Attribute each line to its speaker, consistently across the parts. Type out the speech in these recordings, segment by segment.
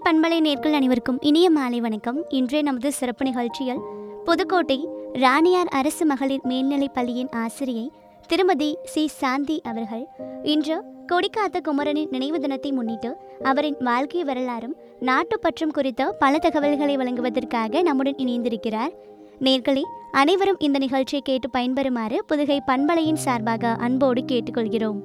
Speaker 1: பண்பலை நேர்கள் அனைவருக்கும் இனிய மாலை வணக்கம் இன்றைய நமது சிறப்பு நிகழ்ச்சியில் புதுக்கோட்டை ராணியார் அரசு மகளிர் மேல்நிலைப் பள்ளியின் ஆசிரியை திருமதி சி சாந்தி அவர்கள் இன்று கொடிக்காத்த குமரனின் நினைவு தினத்தை முன்னிட்டு அவரின் வாழ்க்கை வரலாறும் நாட்டுப்பற்றும் குறித்த பல தகவல்களை வழங்குவதற்காக நம்முடன் இணைந்திருக்கிறார் நேர்களே அனைவரும் இந்த நிகழ்ச்சியை கேட்டு பயன்பெறுமாறு புதுகை பண்பலையின் சார்பாக அன்போடு கேட்டுக்கொள்கிறோம்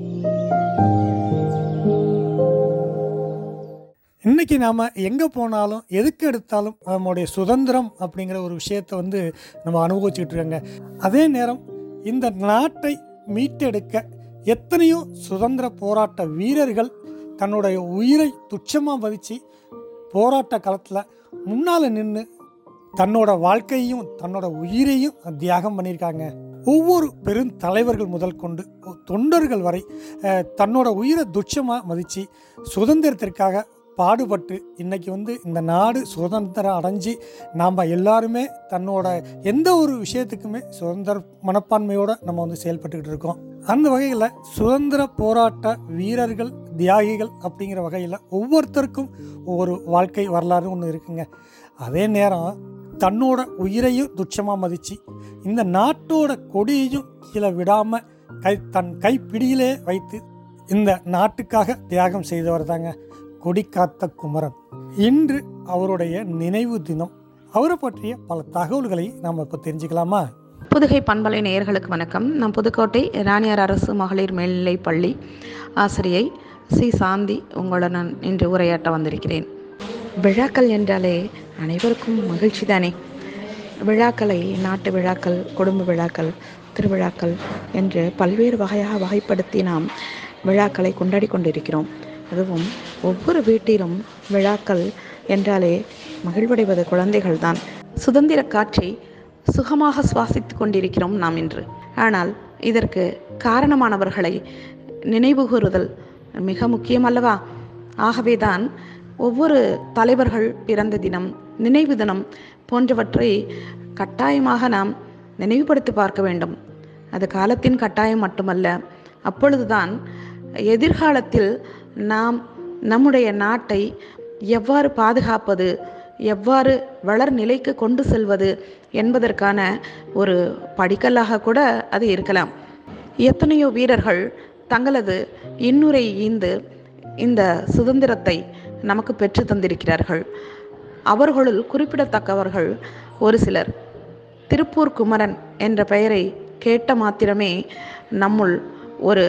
Speaker 2: இன்னைக்கு நாம் எங்கே போனாலும் எதுக்கு எடுத்தாலும் நம்முடைய சுதந்திரம் அப்படிங்கிற ஒரு விஷயத்தை வந்து நம்ம அனுபவிச்சுட்டு இருக்கோங்க அதே நேரம் இந்த நாட்டை மீட்டெடுக்க எத்தனையோ சுதந்திர போராட்ட வீரர்கள் தன்னுடைய உயிரை துச்சமாக மதித்து போராட்ட களத்தில் முன்னால் நின்று தன்னோட வாழ்க்கையையும் தன்னோட உயிரையும் தியாகம் பண்ணியிருக்காங்க ஒவ்வொரு பெருந்தலைவர்கள் முதல் கொண்டு தொண்டர்கள் வரை அஹ், தன்னோட உயிரை துச்சமாக மதித்து சுதந்திரத்திற்காக பாடுபட்டு இன்னைக்கு வந்து இந்த நாடு சுதந்திரம் அடைஞ்சு நாம் எல்லாருமே தன்னோட எந்த ஒரு விஷயத்துக்குமே சுதந்திர மனப்பான்மையோடு நம்ம வந்து செயல்பட்டுக்கிட்டு இருக்கோம் அந்த வகையில் சுதந்திர போராட்ட வீரர்கள் தியாகிகள் அப்படிங்கிற வகையில் ஒவ்வொருத்தருக்கும் ஒவ்வொரு வாழ்க்கை வரலாறு ஒன்று இருக்குங்க அதே நேரம் தன்னோட உயிரையும் துச்சமாக மதித்து இந்த நாட்டோட கொடியையும் கீழே விடாமல் கை தன் கைப்பிடியிலே வைத்து இந்த நாட்டுக்காக தியாகம் செய்தவர் தாங்க கொடி காத்த குமரன் இன்று அவருடைய நினைவு தினம் அவரை பற்றிய பல தகவல்களை நாம் இப்போ தெரிஞ்சுக்கலாமா
Speaker 3: புதுகை பண்பலை நேயர்களுக்கு வணக்கம் நான் புதுக்கோட்டை ராணியார் அரசு மகளிர் மேல்நிலைப் பள்ளி ஆசிரியை சி சாந்தி உங்களுடன் நான் இன்று உரையாற்ற வந்திருக்கிறேன் விழாக்கள் என்றாலே அனைவருக்கும் மகிழ்ச்சி தானே விழாக்களை நாட்டு விழாக்கள் குடும்ப விழாக்கள் திருவிழாக்கள் என்று பல்வேறு வகையாக வகைப்படுத்தி நாம் விழாக்களை கொண்டாடி கொண்டிருக்கிறோம் அதுவும் ஒவ்வொரு வீட்டிலும் விழாக்கள் என்றாலே மகிழ்வடைவது குழந்தைகள்தான் சுதந்திர காற்றை சுகமாக சுவாசித்துக் கொண்டிருக்கிறோம் நாம் இன்று ஆனால் இதற்கு காரணமானவர்களை நினைவுகூறுதல் மிக முக்கியம் அல்லவா ஆகவேதான் ஒவ்வொரு தலைவர்கள் பிறந்த தினம் நினைவு தினம் போன்றவற்றை கட்டாயமாக நாம் நினைவுபடுத்தி பார்க்க வேண்டும் அது காலத்தின் கட்டாயம் மட்டுமல்ல அப்பொழுதுதான் எதிர்காலத்தில் நாம் நம்முடைய நாட்டை எவ்வாறு பாதுகாப்பது எவ்வாறு வளர் நிலைக்கு கொண்டு செல்வது என்பதற்கான ஒரு படிக்கல்லாக கூட அது இருக்கலாம் எத்தனையோ வீரர்கள் தங்களது இன்னுரை ஈந்து இந்த சுதந்திரத்தை நமக்கு பெற்று தந்திருக்கிறார்கள் அவர்களுள் குறிப்பிடத்தக்கவர்கள் ஒரு சிலர் திருப்பூர் குமரன் என்ற பெயரை கேட்ட மாத்திரமே நம்முள் ஒரு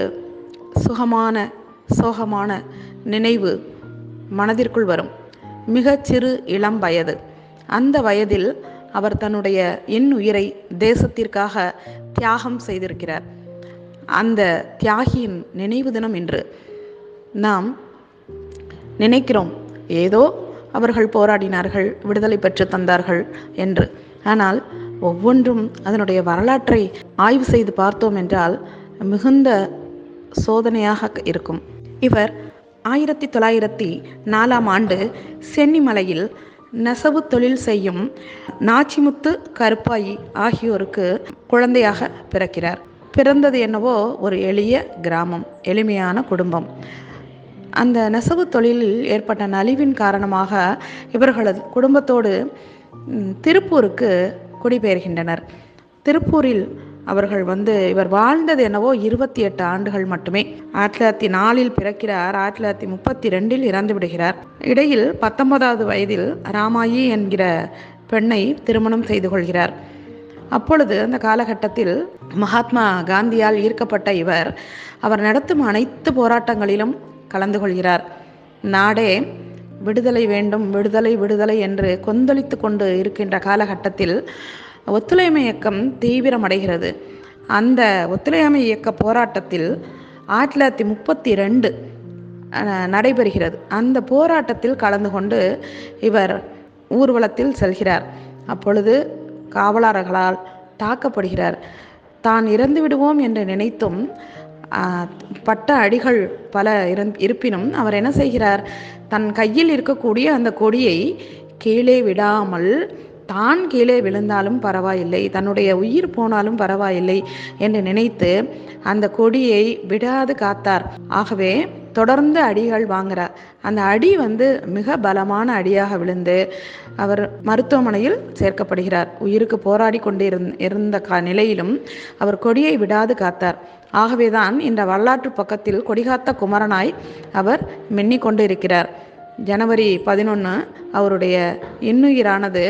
Speaker 3: சுகமான சோகமான நினைவு மனதிற்குள் வரும் மிகச் சிறு இளம் வயது அந்த வயதில் அவர் தன்னுடைய இன்னுயிரை தேசத்திற்காக தியாகம் செய்திருக்கிறார் அந்த தியாகியின் நினைவு தினம் இன்று நாம் நினைக்கிறோம் ஏதோ அவர்கள் போராடினார்கள் விடுதலை பெற்று தந்தார்கள் என்று ஆனால் ஒவ்வொன்றும் அதனுடைய வரலாற்றை ஆய்வு செய்து பார்த்தோம் என்றால் மிகுந்த சோதனையாக இருக்கும் இவர் ஆயிரத்தி தொள்ளாயிரத்தி நாலாம் ஆண்டு சென்னிமலையில் நெசவு தொழில் செய்யும் நாச்சிமுத்து கருப்பாயி ஆகியோருக்கு குழந்தையாக பிறக்கிறார் பிறந்தது என்னவோ ஒரு எளிய கிராமம் எளிமையான குடும்பம் அந்த நெசவு தொழிலில் ஏற்பட்ட நலிவின் காரணமாக இவர்களது குடும்பத்தோடு ம், திருப்பூருக்கு குடிபெயர்கின்றனர் திருப்பூரில் அவர்கள் வந்து இவர் வாழ்ந்தது என்னவோ இருபத்தி எட்டு ஆண்டுகள் மட்டுமே ஆயிரத்தி தொள்ளாயிரத்தி நாலில் பிறக்கிறார் ஆயிரத்தி தொள்ளாயிரத்தி முப்பத்தி ரெண்டில் இறந்து விடுகிறார் இடையில் பத்தொன்பதாவது வயதில் ராமாயி என்கிற பெண்ணை திருமணம் செய்து கொள்கிறார் அப்பொழுது அந்த காலகட்டத்தில் மகாத்மா காந்தியால் ஈர்க்கப்பட்ட இவர் அவர் நடத்தும் அனைத்து போராட்டங்களிலும் கலந்து கொள்கிறார் நாடே விடுதலை வேண்டும் விடுதலை விடுதலை என்று கொந்தளித்து கொண்டு இருக்கின்ற காலகட்டத்தில் ஒத்துழையாமை இயக்கம் தீவிரமடைகிறது அந்த ஒத்துழையாமை இயக்க போராட்டத்தில் ஆயிரத்தி தொள்ளாயிரத்தி முப்பத்தி ரெண்டு நடைபெறுகிறது அந்த போராட்டத்தில் கலந்து கொண்டு இவர் ஊர்வலத்தில் செல்கிறார் அப்பொழுது காவலர்களால் தாக்கப்படுகிறார் தான் இறந்து விடுவோம் என்று நினைத்தும் ஆ, பட்ட அடிகள் பல இருந் இருப்பினும் அவர் என்ன செய்கிறார் தன் கையில் இருக்கக்கூடிய அந்த கொடியை கீழே விடாமல் தான் கீழே விழுந்தாலும் பரவாயில்லை தன்னுடைய உயிர் போனாலும் பரவாயில்லை என்று நினைத்து அந்த கொடியை விடாது காத்தார் ஆகவே தொடர்ந்து அடிகள் வாங்குறார் அந்த அடி வந்து மிக பலமான அடியாக விழுந்து அவர் மருத்துவமனையில் சேர்க்கப்படுகிறார் உயிருக்கு போராடி கொண்டு இருந் இருந்த க நிலையிலும் அவர் கொடியை விடாது காத்தார் ஆகவேதான் இந்த வரலாற்று பக்கத்தில் கொடிகாத்த குமரனாய் அவர் மின்னிக் கொண்டு இருக்கிறார் ஜனவரி பதினொன்று அவருடைய இன்னுயிரானது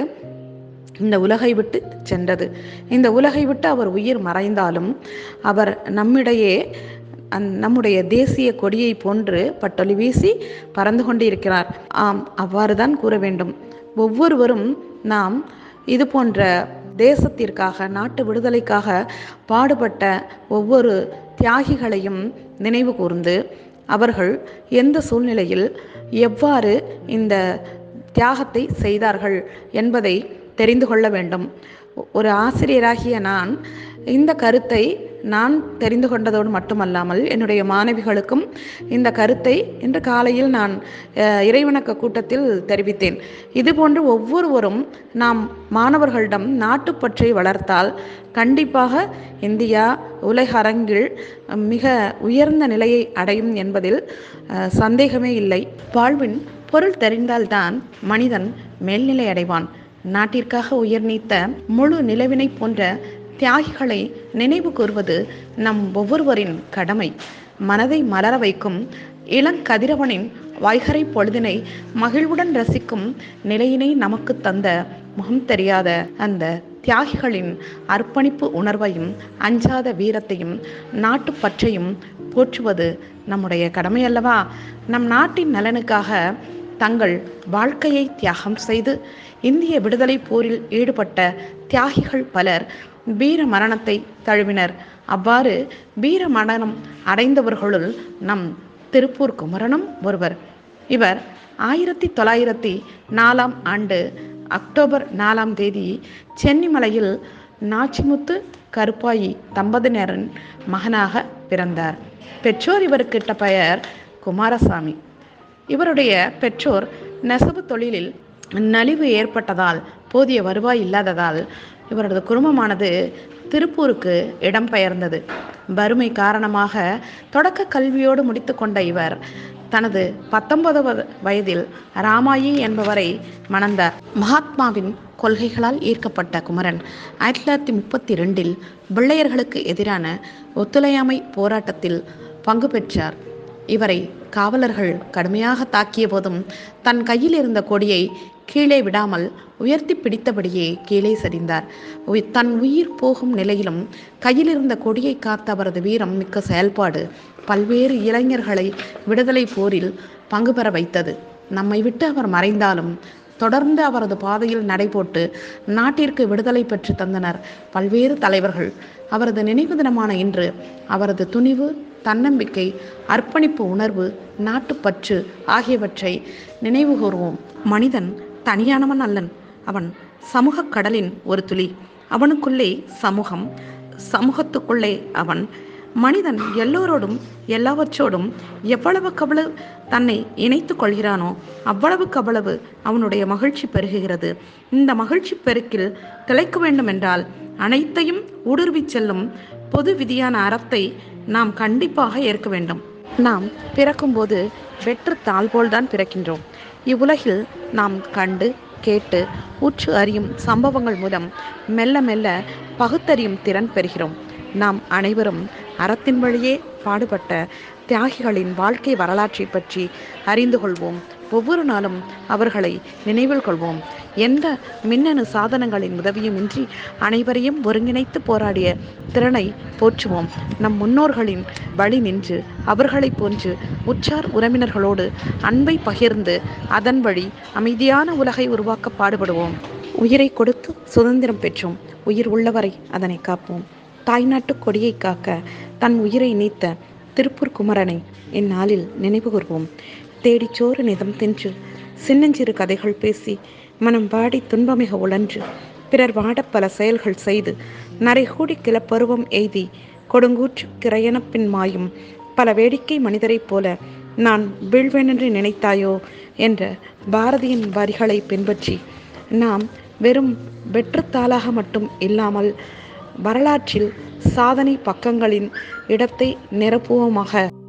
Speaker 3: இந்த உலகை விட்டு சென்றது இந்த உலகை விட்டு அவர் உயிர் மறைந்தாலும் அவர் நம்மிடையே அந் நம்முடைய தேசிய கொடியை போன்று பட்டொலி வீசி பறந்து கொண்டு இருக்கிறார் ஆம் அவ்வாறு தான் கூற வேண்டும் ஒவ்வொருவரும் நாம் இது போன்ற தேசத்திற்காக நாட்டு விடுதலைக்காக பாடுபட்ட ஒவ்வொரு தியாகிகளையும் நினைவு கூர்ந்து அவர்கள் எந்த சூழ்நிலையில் எவ்வாறு இந்த தியாகத்தை செய்தார்கள் என்பதை தெரிந்து கொள்ள வேண்டும் ஒரு ஆசிரியராகிய நான் இந்த கருத்தை நான் தெரிந்து கொண்டதோடு மட்டுமல்லாமல் என்னுடைய மாணவிகளுக்கும் இந்த கருத்தை இன்று காலையில் நான் அஹ், இறைவணக்க கூட்டத்தில் தெரிவித்தேன் இதுபோன்று ஒவ்வொருவரும் நாம் மாணவர்களிடம் நாட்டுப்பற்றை வளர்த்தால் கண்டிப்பாக இந்தியா உலக அரங்கில் மிக உயர்ந்த நிலையை அடையும் என்பதில் அஹ், சந்தேகமே இல்லை வாழ்வின் பொருள் தெரிந்தால்தான் மனிதன் மேல்நிலை அடைவான் நாட்டிற்காக உயிர் நீத்த முழு நிலவினை போன்ற தியாகிகளை நினைவு கூர்வது நம் ஒவ்வொருவரின் கடமை மனதை மலர வைக்கும் இளங்கதிரவனின் வைகரை பொழுதினை மகிழ்வுடன் ரசிக்கும் நிலையினை நமக்கு தந்த முகம் தெரியாத அந்த தியாகிகளின் அர்ப்பணிப்பு உணர்வையும் அஞ்சாத வீரத்தையும் நாட்டுப்பற்றையும் போற்றுவது நம்முடைய கடமை அல்லவா நம் நாட்டின் நலனுக்காக தங்கள் வாழ்க்கையை தியாகம் செய்து இந்திய விடுதலை போரில் ஈடுபட்ட தியாகிகள் பலர் வீர மரணத்தை தழுவினர் அவ்வாறு வீர மரணம் அடைந்தவர்களுள் நம் திருப்பூர் குமரனும் ஒருவர் இவர் ஆயிரத்தி தொள்ளாயிரத்தி நாலாம் ஆண்டு அக்டோபர் நாலாம் தேதி சென்னிமலையில் நாச்சிமுத்து கருப்பாயி தம்பதியினரின் மகனாக பிறந்தார் பெற்றோர் இவருக்கிட்ட பெயர் குமாரசாமி இவருடைய பெற்றோர் நெசவு தொழிலில் நலிவு ஏற்பட்டதால் போதிய வருவாய் இல்லாததால் இவரது குடும்பமானது திருப்பூருக்கு இடம்பெயர்ந்தது வறுமை காரணமாக தொடக்க கல்வியோடு முடித்துக்கொண்ட இவர் தனது பத்தொன்பதாவது வயதில் ராமாயி என்பவரை மணந்தார் மகாத்மாவின் கொள்கைகளால் ஈர்க்கப்பட்ட குமரன் ஆயிரத்தி தொள்ளாயிரத்தி முப்பத்தி ரெண்டில் வெள்ளையர்களுக்கு எதிரான ஒத்துழையாமை போராட்டத்தில் பங்கு பெற்றார் இவரை காவலர்கள் கடுமையாக தாக்கிய போதும் தன் கையில் இருந்த கொடியை கீழே விடாமல் உயர்த்தி பிடித்தபடியே கீழே சரிந்தார் உய்- தன் உயிர் போகும் நிலையிலும் கையில் இருந்த கொடியை காத்த அவரது வீரம் மிக்க செயல்பாடு பல்வேறு இளைஞர்களை விடுதலை போரில் பங்கு பெற வைத்தது நம்மை விட்டு அவர் மறைந்தாலும் தொடர்ந்து அவரது பாதையில் நடைபோட்டு நாட்டிற்கு விடுதலை பெற்று தந்தனர் பல்வேறு தலைவர்கள் அவரது நினைவு தினமான இன்று அவரது துணிவு தன்னம்பிக்கை அர்ப்பணிப்பு உணர்வு நாட்டுப்பற்று ஆகியவற்றை நினைவு கூர்வோம் மனிதன் தனியானவன் அல்லன் அவன் சமூக கடலின் ஒரு துளி அவனுக்குள்ளே சமூகம் சமூகத்துக்குள்ளே அவன் மனிதன் எல்லோரோடும் எல்லாவற்றோடும் எவ்வளவுக்கவ்வளவு தன்னை இணைத்து கொள்கிறானோ அவ்வளவுக்கவ்வளவு அவனுடைய மகிழ்ச்சி பெருகுகிறது இந்த மகிழ்ச்சி பெருக்கில் திளைக்க வேண்டுமென்றால் அனைத்தையும் ஊடுருவிச் செல்லும் பொது விதியான அறத்தை நாம் கண்டிப்பாக ஏற்க வேண்டும் நாம் பிறக்கும்போது வெற்று தாள் போல்தான் பிறக்கின்றோம் இவ்வுலகில் நாம் கண்டு கேட்டு உற்று அறியும் சம்பவங்கள் மூலம் மெல்ல மெல்ல பகுத்தறியும் திறன் பெறுகிறோம் நாம் அனைவரும் அறத்தின் வழியே பாடுபட்ட தியாகிகளின் வாழ்க்கை வரலாற்றை பற்றி அறிந்து கொள்வோம் ஒவ்வொரு நாளும் அவர்களை நினைவில் கொள்வோம் எந்த மின்னணு சாதனங்களின் உதவியுமின்றி அனைவரையும் ஒருங்கிணைத்து போராடிய திறனை போற்றுவோம் நம் முன்னோர்களின் வழி நின்று அவர்களைப் போன்று உற்றார் உறவினர்களோடு அன்பை பகிர்ந்து அதன் வழி அமைதியான உலகை உருவாக்க பாடுபடுவோம் உயிரை கொடுத்து சுதந்திரம் பெற்றோம் உயிர் உள்ளவரை அதனை காப்போம் தாய்நாட்டு கொடியை காக்க தன் உயிரை நீத்த திருப்பூர் குமரனை இந்நாளில் நினைவு கூர்வோம் தேடிச்சோறு நிதம் தின்று சின்னஞ்சிறு கதைகள் பேசி மனம் வாடி துன்பமிக உழன்று பிறர் வாடப் பல செயல்கள் செய்து நரைகூடி கிளப்பருவம் எய்தி கொடுங்கூற்று கிரையனப் பின் மாயும் பல வேடிக்கை வரலாற்றைப் போல நான் வீழ்வேனென்று நினைத்தாயோ என்ற பாரதியின் வரிகளை பின்பற்றி நாம் வெறும் வெற்றுத்தாளாக மட்டும் இல்லாமல் வரலாற்றில் சாதனை பக்கங்களின் இடத்தை நிரப்புவோமாக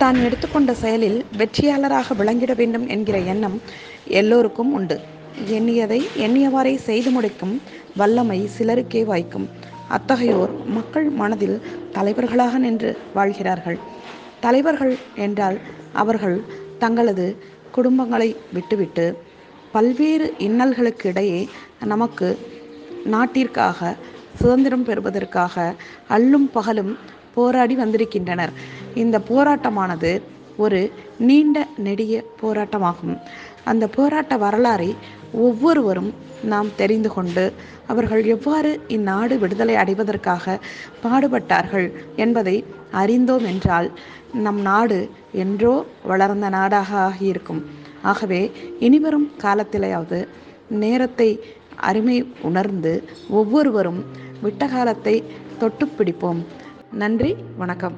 Speaker 3: தான் எடுத்துக்கொண்ட செயலில் வெற்றியாளராக விளங்கிட வேண்டும் என்கிற எண்ணம் எல்லோருக்கும் உண்டு எண்ணியதை எண்ணியவாறே செய்து முடிக்கும் வல்லமை சிலருக்கே வாய்க்கும் அத்தகையோர் மக்கள் மனதில் தலைவர்களாக நின்று வாழ்கிறார்கள் தலைவர்கள் என்றால் அவர்கள் தங்களது குடும்பங்களை விட்டுவிட்டு பல்வேறு இன்னல்களுக்கு இடையே நமக்கு நாட்டிற்காக சுதந்திரம் பெறுவதற்காக அல்லும் பகலும் போராடி வந்திருக்கின்றனர் இந்த போராட்டமானது ஒரு நீண்ட நெடிய போராட்டமாகும் அந்த போராட்ட வரலாறை ஒவ்வொருவரும் நாம் தெரிந்து கொண்டு அவர்கள் எவ்வாறு இந்நாடு விடுதலை அடைவதற்காக பாடுபட்டார்கள் என்பதை அறிந்தோம் என்றால் நம் நாடு என்றோ வளர்ந்த நாடாக ஆகியிருக்கும் ஆகவே இனிவரும் காலத்திலேயாவது நேரத்தை அருமை உணர்ந்து ஒவ்வொருவரும் விட்ட காலத்தை தொட்டு பிடிப்போம் நன்றி வணக்கம்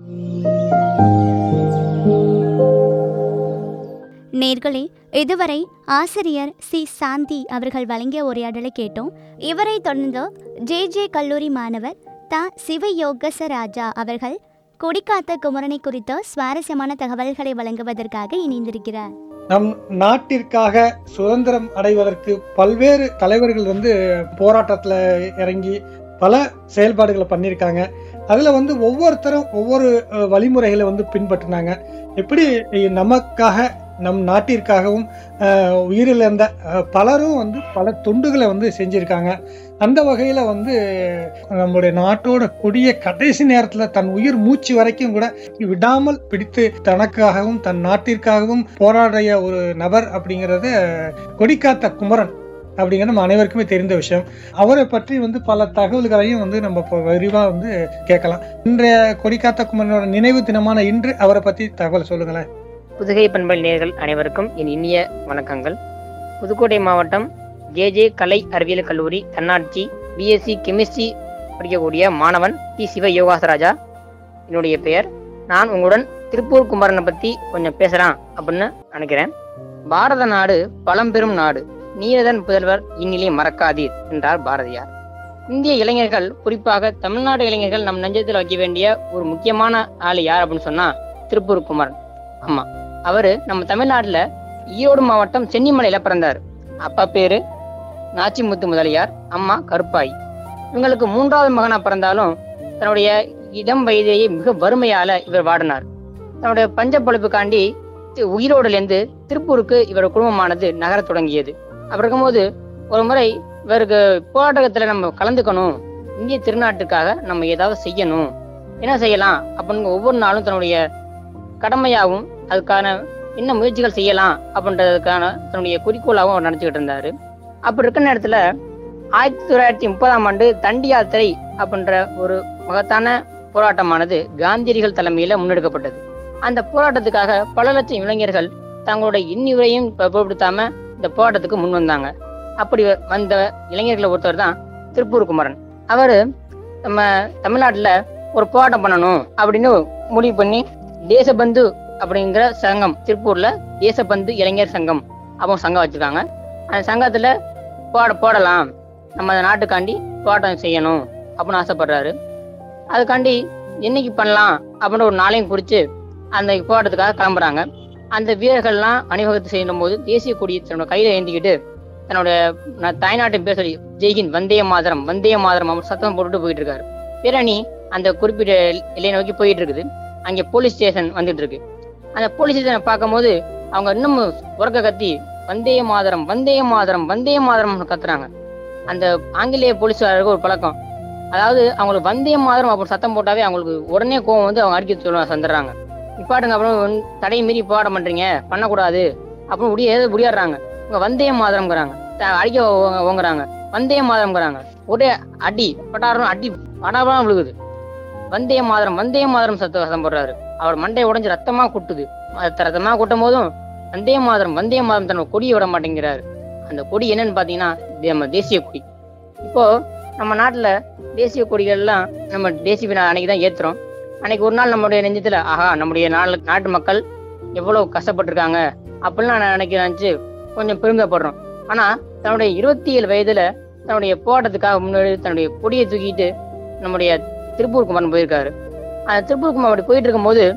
Speaker 1: நேர்களே இதுவரை ஆசிரியர் சி சாந்தி அவர்கள் வழங்கிய உரையாடலை கேட்டோம் இவரை தொடர்ந்து ஜே ஜே கல்லூரி மாணவர் த சிவயோகசராஜா அவர்கள் கொடிக்காத்த குமரனை குறித்த சுவாரஸ்யமான தகவல்களை வழங்குவதற்காக இணைந்திருக்கிறார்
Speaker 2: நம் நாட்டிற்காக சுதந்திரம் அடைவதற்கு பல்வேறு தலைவர்கள் வந்து போராட்டத்தில் இறங்கி பல செயல்பாடுகளை பண்ணியிருக்காங்க அதில் வந்து ஒவ்வொருத்தரும் ஒவ்வொரு அஹ், வழிமுறைகளை வந்து பின்பற்றினாங்க எப்படி நமக்காக நம் நாட்டிற்காகவும் அஹ், உயிரிழந்த அஹ், பலரும் வந்து பல தொண்டுகளை வந்து செஞ்சுருக்காங்க அந்த வகையில் வந்து நம்முடைய நாட்டோட கொடிய கடைசி நேரத்தில் தன் உயிர் மூச்சு வரைக்கும் கூட விடாமல் பிடித்து தனக்காகவும் தன் நாட்டிற்காகவும் போராடிய ஒரு நபர் அப்படிங்கிறத கொடிக்காத்த குமரன் அப்படிங்கிறது நம்ம அனைவருக்குமே தெரிந்த விஷயம் அவரை பற்றி வந்து பல தகவல்களையும் வந்து நம்ம இப்போ விரிவாக வந்து கேட்கலாம் இன்றைய கொடிக்காத்த குமரனோட நினைவு தினமான இன்று அவரை பற்றி தகவல் சொல்லுங்களேன்
Speaker 4: புதுகை பண்பல் நேர்கள் அனைவருக்கும் என் இனிய வணக்கங்கள் புதுக்கோட்டை மாவட்டம் ஜே ஜே கலை அறிவியல் கல்லூரி தன்னாட்சி பிஎஸ்சி கெமிஸ்ட்ரி படிக்கக்கூடிய மாணவன் டி சிவ யோகாசராஜா என்னுடைய பெயர் நான் உங்களுடன் திருப்பூர் குமரனை பற்றி கொஞ்சம் பேசலாம் அப்படின்னு நினைக்கிறேன் பாரத நாடு பழம்பெரும் நாடு நீரதன் புதல்வர் இந்நிலை மறக்காதீர் என்றார் பாரதியார் இந்திய இளைஞர்கள் குறிப்பாக தமிழ்நாடு இளைஞர்கள் நம் நெஞ்சத்தில் வைக்க வேண்டிய ஒரு முக்கியமான ஆள் யார் அப்படின்னு சொன்னா திருப்பூர் குமரன் ஆமா அவரு நம்ம தமிழ்நாட்டுல ஈரோடு மாவட்டம் சென்னிமலையில பிறந்தார் அப்பா பேரு நாச்சிமுத்து முதலியார் அம்மா கருப்பாய் இவங்களுக்கு மூன்றாவது மகனா பிறந்தாலும் தன்னுடைய இளம் வயதிலேயே மிக வறுமையால இவர் வாடினார் தன்னுடைய பஞ்ச பொழப்புக்காண்டி தி- ஈரோடுலேருந்து திருப்பூருக்கு இவர் குடும்பமானது நகரத் தொடங்கியது அப்படி இருக்கும்போது ஒரு முறை இவருக்கு போராட்டத்துல நம்ம கலந்துக்கணும் இந்திய திருநாட்டுக்காக நம்ம ஏதாவது செய்யணும் என்ன செய்யலாம் அப்படின்னு ஒவ்வொரு நாளும் தன்னுடைய கடமையாகவும் அதுக்கான என்ன முயற்சிகள் செய்யலாம் அப்படின்றதுக்கான தன்னுடைய குறிக்கோளாகவும் அவர் நினைச்சுக்கிட்டு இருந்தாரு அப்படி இருக்கிற நேரத்துல ஆயிரத்தி தொள்ளாயிரத்தி முப்பதாம் ஆண்டு தண்டி யாத்திரை அப்படின்ற ஒரு மகத்தான போராட்டமானது காந்தியடிகள் தலைமையில முன்னெடுக்கப்பட்டது அந்த போராட்டத்துக்காக பல லட்சம் இளைஞர்கள் தங்களுடைய இன்னுரையும் பொருட்படுத்தாம இந்த போராட்டத்துக்கு முன் வந்தாங்க அப்படி வந்த இளைஞர்களை ஒருத்தர் தான் திருப்பூர் குமரன் அவரு நம்ம தமிழ்நாட்டுல ஒரு போராட்டம் பண்ணணும் அப்படின்னு முடிவு பண்ணி தேசபந்து அப்படிங்கிற சங்கம் திருப்பூர்ல தேசபந்து இளைஞர் சங்கம் அவங்க சங்கம் வச்சிருக்காங்க அந்த சங்கத்துல போட போடலாம் நம்ம அந்த நாட்டுக்காண்டி போராட்டம் செய்யணும் அப்படின்னு ஆசைப்படுறாரு அதுக்காண்டி என்னைக்கு பண்ணலாம் அப்படின்னு ஒரு நாளையும் குறிச்சு அந்த போராட்டத்துக்காக கிளம்புறாங்க அந்த வீரர்கள்லாம் அணிவகுத்து செய்யும் போது தேசிய கொடியை தன்னோட கையில ஏந்திக்கிட்டு தன்னுடைய ந- தாய்நாட்டின் பேர் சொல்லி ஜெய்ஹிந்த் வந்தே மாதரம் வந்தே மாதரம் அப்படின்னு சத்தம் போட்டுட்டு போயிட்டு இருக்காரு பேரணி அந்த குறிப்பிட்ட எல்லையை நோக்கி போயிட்டு இருக்குது அங்கே போலீஸ் ஸ்டேஷன் வந்துட்டு இருக்கு அந்த போலீஸ் ஸ்டேஷனை பார்க்கும்போது அவங்க இன்னும் உறக்க கத்தி வந்தே மாதரம் வந்தே மாதரம் வந்தே மாதரம் கத்துறாங்க அந்த ஆங்கிலேய போலீஸ்காரருக்கு ஒரு பழக்கம் அதாவது அவங்களுக்கு வந்தே மாதரம் அப்படி சத்தம் போட்டாவே அவங்களுக்கு உடனே கோவம் வந்து அவங்க அடிக்க சொல்ல சந்துடுறாங்க நிப்பாட்டுங்க அப்புறம் வந்து தடை மீறி போராட்டம் பண்றீங்க பண்ணக்கூடாது அப்புறம் முடிய ஏதோ முடியாடுறாங்க இவங்க வந்தே மாதரம்ங்கிறாங்க த- அடிக்க ஓ- ஓங்குறாங்க வந்தே மாதரம்ங்கிறாங்க ஒரே அடி பட்டாரம் அடி படாபடம் விழுகுது வந்தே மாதரம் வந்தே மாதரம் சத்த சத்தம் போடுறாரு அவர் மண்டையை உடைஞ்சு ரத்தமா குட்டுது அது ரத்தமா குட்டும் போதும் வந்தே மாதரம் வந்தே மாதரம் தன்னோட கொடியை விட மாட்டேங்கிறாரு அந்த கொடி என்னன்னு பாத்தீங்கன்னா இது நம்ம தேசிய கொடி இப்போ நம்ம நாட்டுல தேசிய கொடிகள்லாம் நம்ம தேசிய விழா அன்னைக்கு தான் ஏத்துறோம் அன்னைக்கு ஒரு நாள் நம்மளுடைய நெஞ்சத்துல ஆஹா நம்முடைய நாடு நாட்டு மக்கள் எவ்வளவு கஷ்டப்பட்டிருக்காங்க அப்படிலாம் நான் நினைக்க நினைச்சு கொஞ்சம் பெருமைப்படுறோம் ஆனா தன்னுடைய இருபத்தி ஏழு வயதுல தன்னுடைய போராட்டத்துக்காக முன்னாடி தன்னுடைய கொடியை தூக்கிட்டு நம்முடைய திருப்பூர் குமரன் போயிருக்காரு அந்த திருப்பூர் குமரன் அப்படி போயிட்டு இருக்கும்போது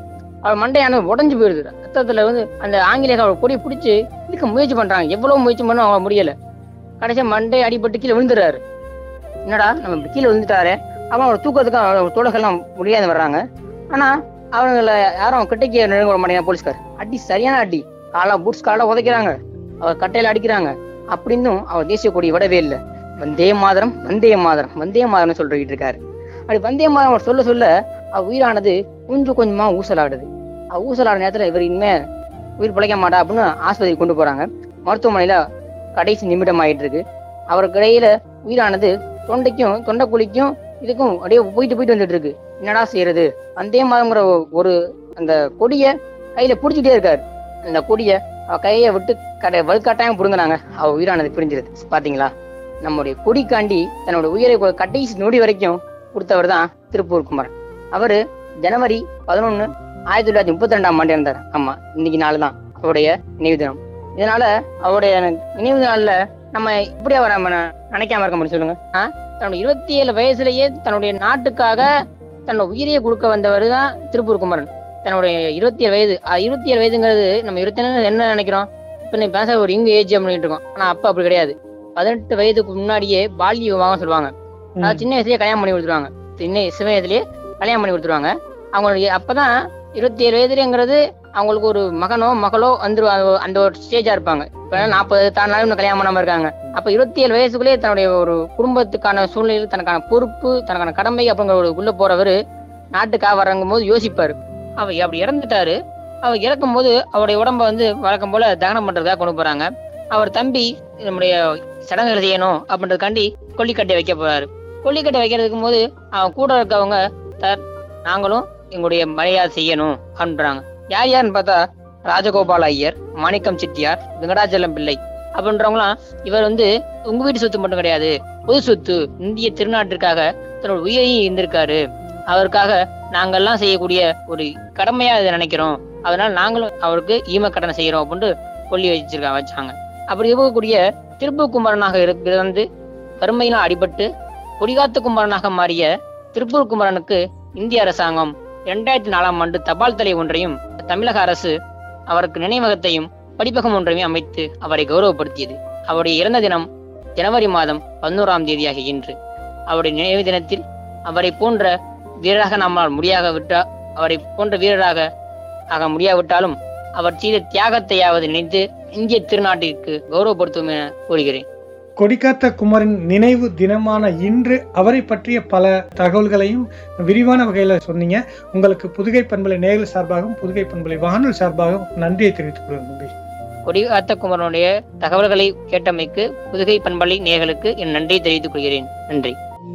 Speaker 4: அவர் மண்டையான உடஞ்சு போயிடுது ரத்தத்துல வந்து அந்த ஆங்கிலேயர் அவர் கொடியை பிடிச்சி இதுக்கு முயற்சி பண்றாங்க எவ்வளவு முயற்சி பண்ண அவங்க முடியல கடைசியா மண்டை அடிபட்டு கீழே விழுந்துறாரு என்னடா நம்ம இப்படி கீழே விழுந்துட்டாரு அவன் அவர் தூக்கத்துக்கு அவர் தோழர்கள்லாம் முடியாது வர்றாங்க ஆனா அவங்கள யாரும் கிட்டக்கே நெருங்க விட மாட்டேங்க போலீஸ்கார் அடி சரியான அடி காலா பூட்ஸ் காலா உதைக்கிறாங்க அவர் கட்டையில அடிக்கிறாங்க அப்படின்னும் அவர் தேசிய கொடி விடவே இல்லை வந்தே மாதரம் வந்தே மாதரம் வந்தே மாதரம் சொல்லிட்டு இருக்காரு அப்படி வந்தே மாதரம் அவர் சொல்ல சொல்ல அவர் உயிரானது கொஞ்சம் கொஞ்சமா ஊசலாடுது அவர் ஊசலாடுற நேரத்துல இவர் இனிமே உயிர் பிழைக்க மாட்டா அப்படின்னு ஆஸ்பத்திரி கொண்டு போறாங்க மருத்துவமனையில கடைசி நிமிடம் ஆயிட்டு இருக்கு அவருக்கு இடையில உயிரானது தொண்டைக்கும் தொண்டைக்குழிக்கும் இதுக்கும் அப்படியே போயிட்டு போயிட்டு வந்துட்டு இருக்கு என்னடா செய்யறது வந்தே மாதங்கிற ஒரு அந்த கொடிய கையில புடிச்சிட்டே இருக்காரு அந்த கொடிய அவ கையை விட்டு கடை வலுக்காட்டாயம் புடுங்கினாங்க அவ உயிரானது பிரிஞ்சிருது பாத்தீங்களா நம்முடைய கொடிக்காண்டி தன்னோட உயிரை கொ- கடைசி நொடி வரைக்கும் கொடுத்தவர் தான் திருப்பூர் குமரன் அவரு ஜனவரி பதினொன்னு ஆயிரத்தி தொள்ளாயிரத்தி முப்பத்தி ரெண்டாம் ஆண்டு இருந்தார் ஆமா இன்னைக்கு நாள் தான் அவருடைய நினைவு தினம் இதனால அவருடைய நினைவு நாள்ல நம்ம இப்படி அவரை நம்ம நினைக்காம இருக்க முடியும் சொல்லுங்க ஆ? தன்னுடைய இருபத்தி ஏழு வயசுலயே தன்னுடைய நாட்டுக்காக தன்னோட உயிரையே கொடுக்க வந்தவர் தான் திருப்பூர் குமரன் தன்னுடைய இருபத்தி ஏழு வயது அஹ் இருபத்தி ஏழு வயதுங்கிறது நம்ம இருபத்தி ஏழு என்ன நினைக்கிறோம் இப்ப நீ பேச ஒரு இங்க ஏஜ் அப்படின்னு இருக்கோம் ஆனா அப்ப அப்படி கிடையாது பதினெட்டு வயதுக்கு முன்னாடியே பால்ய விவாகம் சொல்லுவாங்க அதாவது சின்ன வயசுலயே கல்யாணம் பண்ணி கொடுத்துருவாங்க சின்ன சின்ன வயதுலயே கல்யாணம் பண்ணி கொடுத்துருவாங்க அவங்களுடைய அப்பதான் இருபத்தி ஏழு வயதுலங்கிறது அவங்களுக்கு ஒரு மகனோ மகளோ வந்துரு அந்த ஒரு ஸ்டேஜா இருப்பாங்க இப்ப நாற்பது தாண்டாலும் இன்னும் கல்யாணம் பண்ணாம இருக்காங்க அப்ப இருபத்தி ஏழு வயசுக்குள்ளேயே தன்னுடைய ஒரு குடும்பத்துக்கான சூழ்நிலையில் தனக்கான பொறுப்பு தனக்கான கடமை அப்படிங்கிற ஒரு உள்ள போறவரு நாட்டுக்காக வரங்கும் போது யோசிப்பாரு அவர் அப்படி இறந்துட்டாரு அவர் இறக்கும் போது அவருடைய உடம்ப வந்து வழக்கம் போல தகனம் பண்றதுக்காக கொண்டு போறாங்க அவர் தம்பி நம்முடைய சடங்குகள் செய்யணும் அப்படின்றதுக்காண்டி கொல்லிக்கட்டை வைக்க போறாரு கொல்லிக்கட்டை வைக்கிறதுக்கும் போது அவன் கூட இருக்கவங்க சார் நாங்களும் எங்களுடைய மரியாதை செய்யணும் அப்படின்றாங்க யார் யாருன்னு பார்த்தா ராஜகோபால ஐயர் மாணிக்கம் செட்டியார் வெங்கடாச்சலம் பிள்ளை அப்படின்றவங்களாம் இவர் வந்து உங்க வீட்டு சொத்து மட்டும் கிடையாது பொது சொத்து இந்திய திருநாட்டிற்காக தன்னோட உயிரையும் இருந்திருக்காரு அவருக்காக நாங்கெல்லாம் செய்யக்கூடிய ஒரு கடமையா இதை நினைக்கிறோம் அதனால நாங்களும் அவருக்கு ஈம கடனை செய்யறோம் அப்படின்ட்டு கொல்லி வச்சிருக்காங்க வச்சாங்க அப்படி இருக்கக்கூடிய திருப்பூர் குமரனாக இருந்து வறுமையினால் அடிபட்டு கொடிகாத்து குமரனாக மாறிய திருப்பூர் குமரனுக்கு இந்திய அரசாங்கம் இரண்டாயிரத்தி நாலாம் ஆண்டு தபால் தலை ஒன்றையும் தமிழக அரசு அவருக்கு நினைவகத்தையும் படிப்பகம் ஒன்றையும் அமைத்து அவரை கௌரவப்படுத்தியது அவருடைய இறந்த தினம் ஜனவரி மாதம் பதினோராம் தேதியாகிய இன்று அவருடைய நினைவு தினத்தில் அவரை போன்ற வீரராக நம்மால் முடியாக விட்டா அவரை போன்ற வீரராக ஆக முடியாவிட்டாலும் அவர் செய்த தியாகத்தையாவது நினைத்து இந்திய திருநாட்டிற்கு கௌரவப்படுத்தும் என கூறுகிறேன்
Speaker 2: கொடிக்காத்த குமரின் நினைவு தினமான இன்று அவரை பற்றிய பல தகவல்களையும் விரிவான வகையில் சொன்னீங்க உங்களுக்கு புதுகை பண்பலை நேயர்கள் சார்பாகவும் புதுகை பண்பலை வானொலி சார்பாகவும் நன்றியை தெரிவித்துக் கொள்கிறேன் தம்பி
Speaker 4: கொடிகாத்த குமரனுடைய தகவல்களை கேட்டமைக்கு புதுகை பண்பலை நேயர்களுக்கு என் நன்றியை தெரிவித்துக் கொள்கிறேன் நன்றி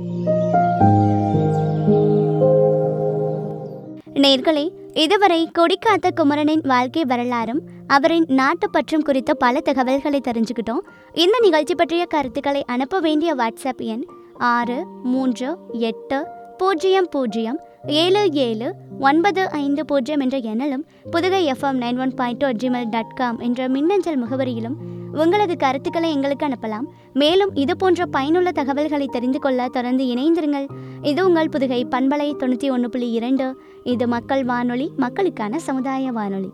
Speaker 1: நேர்களே இதுவரை கொடிக்காத்த குமரனின் வாழ்க்கை வரலாறும் அவரின் நாட்டுப்பற்றும் குறித்த பல தகவல்களை தெரிஞ்சுக்கிட்டோம் இந்த நிகழ்ச்சி பற்றிய கருத்துக்களை அனுப்ப வேண்டிய வாட்ஸ்அப் எண் ஆறு மூன்று எட்டு பூஜ்ஜியம் பூஜ்ஜியம் ஏழு ஏழு ஒன்பது ஐந்து பூஜ்ஜியம் என்ற எண்ணிலும் Pudugai FM nine one point two Gmail dot com என்ற மின்னஞ்சல் முகவரியிலும் உங்களது கருத்துக்களை எங்களுக்கு அனுப்பலாம் மேலும் இது போன்ற பயனுள்ள தகவல்களை தெரிந்து கொள்ள தொடர்ந்து இணைந்திருங்கள் இது உங்கள் புதுகை பண்பலை தொண்ணூற்றி ஒன்று புள்ளி இரண்டு இது மக்கள் வானொலி மக்களுக்கான சமுதாய வானொலி